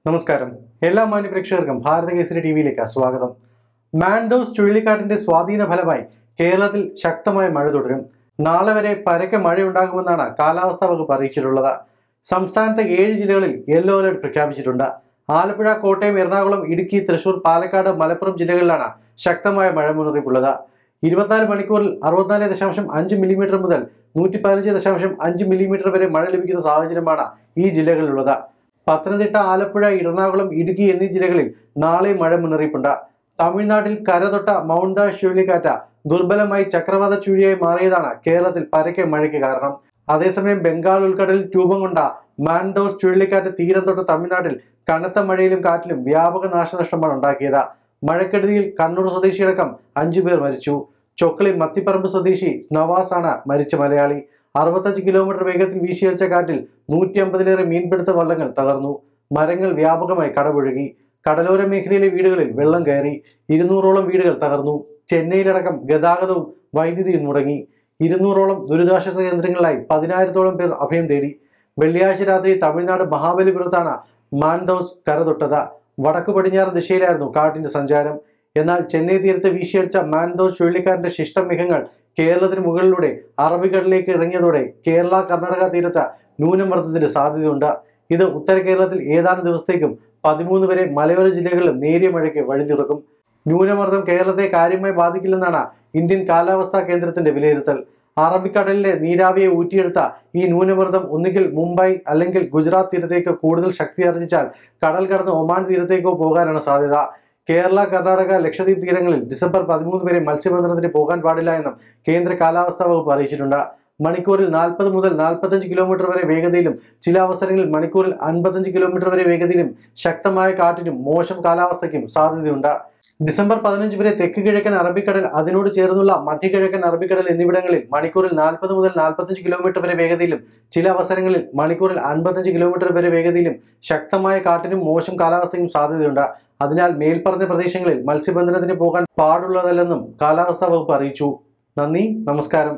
നമസ്കാരം എല്ലാ മാന്യ പ്രേക്ഷകർക്കും ഭാരത കേസരി ടി വിയിലേക്ക് സ്വാഗതം മാൻഡോസ് ചുഴലിക്കാറ്റിന്റെ സ്വാധീന ഫലമായി കേരളത്തിൽ ശക്തമായ മഴ തുടരും നാളെ വരെ പരക്കെ മഴയുണ്ടാകുമെന്നാണ് കാലാവസ്ഥാ വകുപ്പ് അറിയിച്ചിട്ടുള്ളത് സംസ്ഥാനത്തെ ഏഴ് ജില്ലകളിൽ യെല്ലോ അലർട്ട് പ്രഖ്യാപിച്ചിട്ടുണ്ട് ആലപ്പുഴ കോട്ടയം എറണാകുളം ഇടുക്കി തൃശൂർ പാലക്കാട് മലപ്പുറം ജില്ലകളിലാണ് ശക്തമായ മഴ മുന്നറിയിപ്പുള്ളത് ഇരുപത്തിനാല് മണിക്കൂറിൽ അറുപത്തിനാല് ദശാംശം അഞ്ച് മില്ലിമീറ്റർ മുതൽ നൂറ്റി പതിനഞ്ച് ദശാംശം അഞ്ച് മില്ലിമീറ്റർ വരെ മഴ ലഭിക്കുന്ന സാഹചര്യമാണ് ഈ ജില്ലകളിലുള്ളത് പത്തനംതിട്ട ആലപ്പുഴ എറണാകുളം ഇടുക്കി എന്നീ ജില്ലകളിൽ നാളെ മഴ മുന്നറിയിപ്പുണ്ട് തമിഴ്നാട്ടിൽ കരതൊട്ട മൗണ്ട് ദാഷ് ചുഴലിക്കാറ്റ് ദുർബലമായി ചക്രവാത ചുഴിയായി മാറിയതാണ് കേരളത്തിൽ പരക്കെ മഴയ്ക്ക് കാരണം അതേസമയം ബംഗാൾ ഉൾക്കടലിൽ രൂപം കൊണ്ട മാൻഡോസ് ചുഴലിക്കാറ്റ് തീരം തൊട്ട തമിഴ്നാട്ടിൽ കനത്ത മഴയിലും കാറ്റിലും വ്യാപക നാശനഷ്ടമാണ് ഉണ്ടാക്കിയത് മഴക്കെടുതിയിൽ കണ്ണൂർ സ്വദേശിയടക്കം അഞ്ചു പേർ മരിച്ചു ചൊക്കളി മത്തിപ്പറമ്പ് സ്വദേശി നവാസ് ആണ് മരിച്ച മലയാളി അറുപത്തഞ്ച് കിലോമീറ്റർ വേഗത്തിൽ വീശിയടിച്ച കാറ്റിൽ നൂറ്റി അമ്പതിലേറെ മീൻപിടുത്ത വള്ളങ്ങൾ തകർന്നു മരങ്ങൾ വ്യാപകമായി കടപുഴകി കടലോര മേഖലയിലെ വീടുകളിൽ വെള്ളം കയറി ഇരുന്നൂറോളം വീടുകൾ തകർന്നു ചെന്നൈയിലടക്കം ഗതാഗതവും വൈദ്യുതിയും മുടങ്ങി ഇരുന്നൂറോളം ദുരിതാശ്വാസ കേന്ദ്രങ്ങളിലായി പതിനായിരത്തോളം പേർ അഭയം തേടി വെള്ളിയാഴ്ച രാത്രി തമിഴ്നാട് മഹാബലിപുരത്താണ് മാൻഡോസ് കരതൊട്ടത് വടക്കു പടിഞ്ഞാറ് ദിശയിലായിരുന്നു കാറ്റിന്റെ സഞ്ചാരം എന്നാൽ ചെന്നൈ തീരത്ത് വീശിയടിച്ച മാൻഡോസ് ചുഴലിക്കാരന്റെ ശിഷ്ടമേഘങ്ങൾ കേരളത്തിന് മുകളിലൂടെ അറബിക്കടലിലേക്ക് ഇറങ്ങിയതോടെ കേരള കർണാടക തീരത്ത് ന്യൂനമർദ്ദത്തിന് സാധ്യതയുണ്ട് ഇത് ഉത്തര കേരളത്തിൽ ഏതാനും ദിവസത്തേക്കും പതിമൂന്ന് വരെ മലയോര ജില്ലകളിലും നേരിയ മഴയ്ക്ക് വഴിതിറക്കും ന്യൂനമർദ്ദം കേരളത്തെ കാര്യമായി ബാധിക്കില്ലെന്നാണ് ഇന്ത്യൻ കാലാവസ്ഥാ കേന്ദ്രത്തിന്റെ വിലയിരുത്തൽ അറബിക്കടലിലെ നീരാവിയെ ഊറ്റിയെടുത്ത ഈ ന്യൂനമർദ്ദം ഒന്നുകിൽ മുംബൈ അല്ലെങ്കിൽ ഗുജറാത്ത് തീരത്തേക്ക് കൂടുതൽ ശക്തിയാർജിച്ചാൽ കടൽ കടന്ന് ഒമാൻ തീരത്തേക്കോ പോകാനാണ് സാധ്യത കേരള കർണാടക ലക്ഷദ്വീപ് തീരങ്ങളിൽ ഡിസംബർ പതിമൂന്ന് വരെ മത്സ്യബന്ധനത്തിന് പോകാൻ പാടില്ല എന്നും കേന്ദ്ര കാലാവസ്ഥാ വകുപ്പ് അറിയിച്ചിട്ടുണ്ട് മണിക്കൂറിൽ നാൽപ്പത് മുതൽ നാൽപ്പത്തഞ്ച് കിലോമീറ്റർ വരെ വേഗതയിലും ചില അവസരങ്ങളിൽ മണിക്കൂറിൽ അൻപത്തഞ്ച് കിലോമീറ്റർ വരെ വേഗതയിലും ശക്തമായ കാറ്റിനും മോശം കാലാവസ്ഥയ്ക്കും സാധ്യതയുണ്ട് ഡിസംബർ പതിനഞ്ച് വരെ തെക്ക് കിഴക്കൻ അറബിക്കടൽ അതിനോട് ചേർന്നുള്ള മധ്യകിഴക്കൻ അറബിക്കടൽ എന്നിവിടങ്ങളിൽ മണിക്കൂറിൽ നാൽപ്പത് മുതൽ നാൽപ്പത്തഞ്ച് കിലോമീറ്റർ വരെ വേഗതയിലും ചില അവസരങ്ങളിൽ മണിക്കൂറിൽ അൻപത്തഞ്ച് കിലോമീറ്റർ വരെ വേഗതയിലും ശക്തമായ കാറ്റിനും മോശം കാലാവസ്ഥയും സാധ്യതയുണ്ട് അതിനാൽ മേൽപ്പറഞ്ഞ പ്രദേശങ്ങളിൽ മത്സ്യബന്ധനത്തിന് പോകാൻ പാടുള്ളതല്ലെന്നും കാലാവസ്ഥാ വകുപ്പ് അറിയിച്ചു നന്ദി നമസ്കാരം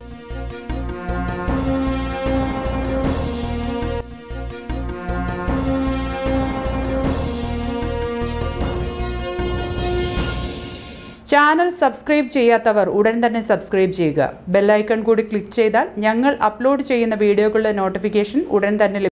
ചാനൽ സബ്സ്ക്രൈബ് ചെയ്യാത്തവർ ഉടൻ തന്നെ സബ്സ്ക്രൈബ് ചെയ്യുക ബെല്ലൈക്കൺ കൂടി ക്ലിക്ക് ചെയ്താൽ ഞങ്ങൾ അപ്ലോഡ് ചെയ്യുന്ന വീഡിയോകളുടെ നോട്ടിഫിക്കേഷൻ ഉടൻ തന്നെ ലഭിക്കും